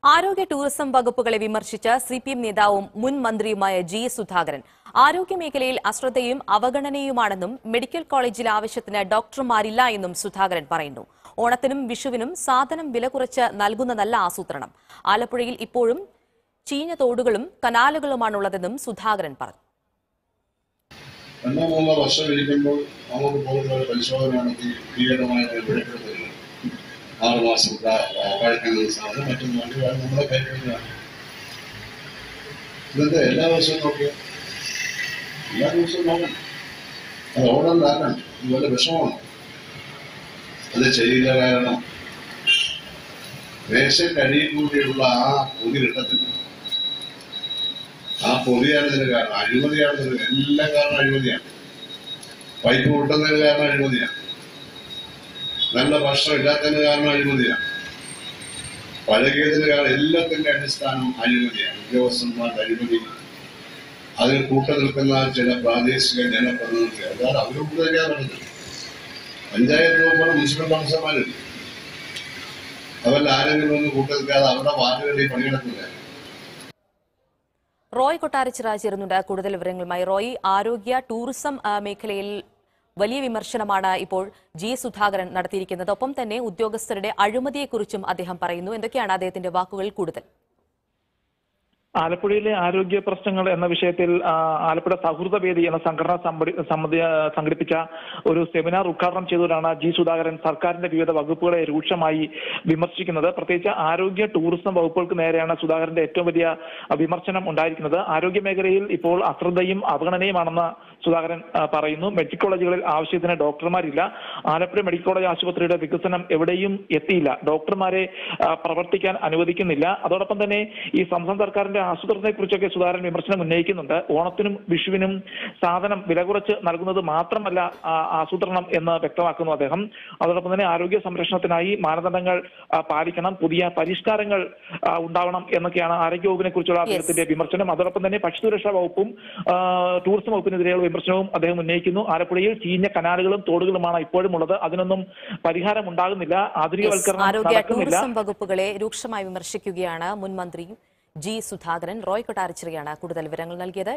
ആരോഗ്യ ടൂറിസം വകുപ്പുകളെ വിമർശിച്ച C P M നേതാവും മുൻ മന്ത്രിയുമായ ജി സുധാകരൻ ആരോഗ്യമേഖലയിൽ അശ്രദ്ധയും അവഗണനയുമാണെന്നും മെഡിക്കൽ കോളേജിൽ ആവശ്യത്തിന് ഡോക്ടർമാരില്ല എന്നും സുധാകരൻ പറയുന്നു ഓണത്തിനും വിഷുവിനും സാധനം വില കുറച്ച് നൽകുന്നതല്ല ആസൂത്രണം ആലപ്പുഴയിൽ ഇപ്പോഴും ചീഞ്ഞ തോടുകളും കനാലുകളുമാണുള്ളതെന്നും സുധാകരൻ പറഞ്ഞു രണ്ടോ മൂന്നോ വർഷം ഇരിക്കുമ്പോൾ നമുക്ക് പോകുന്ന ഒരു പരിശോധന നടത്തി ഭീകരമായ ഒരു പിഴക്കെടുത്തില്ല ആറ് മാസം പ്രാ- പഴക്കുന്ന സാധനം മറ്റും നോക്കി അത് നമ്മളെ കൈക്കൊള്ളുകയാണ് ഇതെന്താ എല്ലാ ദിവസവും നോക്കിയോ എല്ലാ ദിവസവും നോക്കണം അത് ഓടാൻ കാരണം ഇത് വല്ല വിഷമാണ് അത് ചെയ്യില്ല കാരണം മേശക്കടിയിൽ കൂടിയുള്ള ആ പൊതി കിട്ടത്തില്ല ആ പൊതിയാണ് ഇതിന് കാരണം അഴിമതിയാണ് ഇതിന് എല്ലാം കാരണം അഴിമതിയാണ് പൈപ്പ് പൊട്ടുന്നതിന് കാരണം അഴിമതിയാണ് നല്ല ഭക്ഷണം ഇല്ലാത്തതിന് കാരണം അഴിമതിയാണ് പഴകിയതിന് കാരണം എല്ലാത്തിന്റെ അടിസ്ഥാനം അഴിമതിയാണ് ഉദ്യോഗസ്ഥന്മാരുടെ അഴിമതി അതിന് കൂട്ടു നിൽക്കുന്ന ചില പ്രാദേശിക ജനപ്രതിനിധികൾ അതാണ് അവരോട് തന്നെയാണ് നടന്നത് പഞ്ചായത്ത് പോലെ മുനിസിപ്പൽ കൗൺസിലർമാരില്ല അവരിൽ ആരെങ്കിലും ഒന്ന് കൂട്ടു നിൽക്കാതെ അവരുടെ വാർഡുകളിൽ പണിയെടുക്കില്ല റോയ് കൊട്ടാരച്ചിറ ചേരുന്നുണ്ട് കൂടുതൽ വിവരങ്ങളുമായി റോയ് ആരോഗ്യ ടൂറിസം ആ, മേഖലയിൽ വലിയ വിമർശനമാണ് ഇപ്പോൾ ജി സുധാകരൻ നടത്തിയിരിക്കുന്നത് ഒപ്പം തന്നെ ഉദ്യോഗസ്ഥരുടെ അഴിമതിയെക്കുറിച്ചും അദ്ദേഹം പറയുന്നു എന്തൊക്കെയാണ് അദ്ദേഹത്തിന്റെ വാക്കുകൾ കൂടുതൽ ആലപ്പുഴയിലെ ആരോഗ്യ പ്രശ്നങ്ങൾ എന്ന വിഷയത്തിൽ ആ, ആലപ്പുഴ സൗഹൃദ വേദി എന്ന സംഘടന സമ്പടി- സമ്മതി ആ, സംഘടിപ്പിച്ച ഒരു സെമിനാർ ഉദ്ഘാടനം ചെയ്തവരാണ് ജി സുധാകരൻ സർക്കാരിന്റെ വിവിധ വകുപ്പുകളെ രൂക്ഷമായി വിമർശിക്കുന്നത് പ്രത്യേകിച്ച് ആരോഗ്യ ടൂറിസം വകുപ്പുകൾക്ക് നേരെയാണ് സുധാകരന്റെ ഏറ്റവും വലിയ ആ, വിമർശനം ഉണ്ടായിരിക്കുന്നത് ആരോഗ്യ മേഖലയിൽ ഇപ്പോൾ അശ്രദ്ധയും അവഗണനയുമാണെന്ന് സുധാകരൻ ആ, പറയുന്നു മെഡിക്കൽ കോളേജുകളിൽ ആവശ്യത്തിന് ഡോക്ടർമാരില്ല ആലപ്പുഴ മെഡിക്കൽ കോളേജ് ആശുപത്രിയുടെ വികസനം എവിടെയും എത്തിയില്ല ഡോക്ടർമാരെ ആ, പ്രവർത്തിക്കാൻ അനുവദിക്കുന്നില്ല അതോടൊപ്പം തന്നെ ഈ സംസ്ഥാന സർക്കാരിന്റെ ആസൂത്രണത്തെ കുറിച്ചൊക്കെ സുധാകരൻ വിമർശനം ഉന്നയിക്കുന്നുണ്ട് ഓണത്തിനും വിഷുവിനും സാധനം വില കുറച്ച് നൽകുന്നത് മാത്രമല്ല ആ, ആസൂത്രണം എന്ന് വ്യക്തമാക്കുന്നു അദ്ദേഹം അതോടൊപ്പം തന്നെ ആരോഗ്യ സംരക്ഷണത്തിനായി മാനദണ്ഡങ്ങൾ ആ, പാലിക്കണം പുതിയ പരിഷ്കാരങ്ങൾ ആ, ഉണ്ടാവണം എന്നൊക്കെയാണ് ആരോഗ്യ വകുപ്പിനെ കുറിച്ചുള്ള അദ്ദേഹത്തിന്റെ വിമർശനം അതോടൊപ്പം തന്നെ ഭക്ഷ്യസുരക്ഷാ വകുപ്പും ആ, ടൂറിസം വകുപ്പിനെതിരെയുള്ള വിമർശനവും അദ്ദേഹം ഉന്നയിക്കുന്നു ആലപ്പുഴയിൽ ചീഞ്ഞ കനാലുകളും തോടുകളുമാണ് ഇപ്പോഴും ഉള്ളത് അതിനൊന്നും പരിഹാരം ഉണ്ടാകുന്നില്ല ആധുനികവൽക്കരണം ആരോഗ്യ നടക്കുന്നില്ല ടൂറിസം വകുപ്പുകളെ രൂക്ഷമായി വിമർശിക്കുകയാണ് മുൻ മന്ത്രി ജി സുധാകരൻ റോയ് കൊട്ടാരച്ചിറയാണ് കൂടുതൽ വിവരങ്ങൾ നൽകിയത്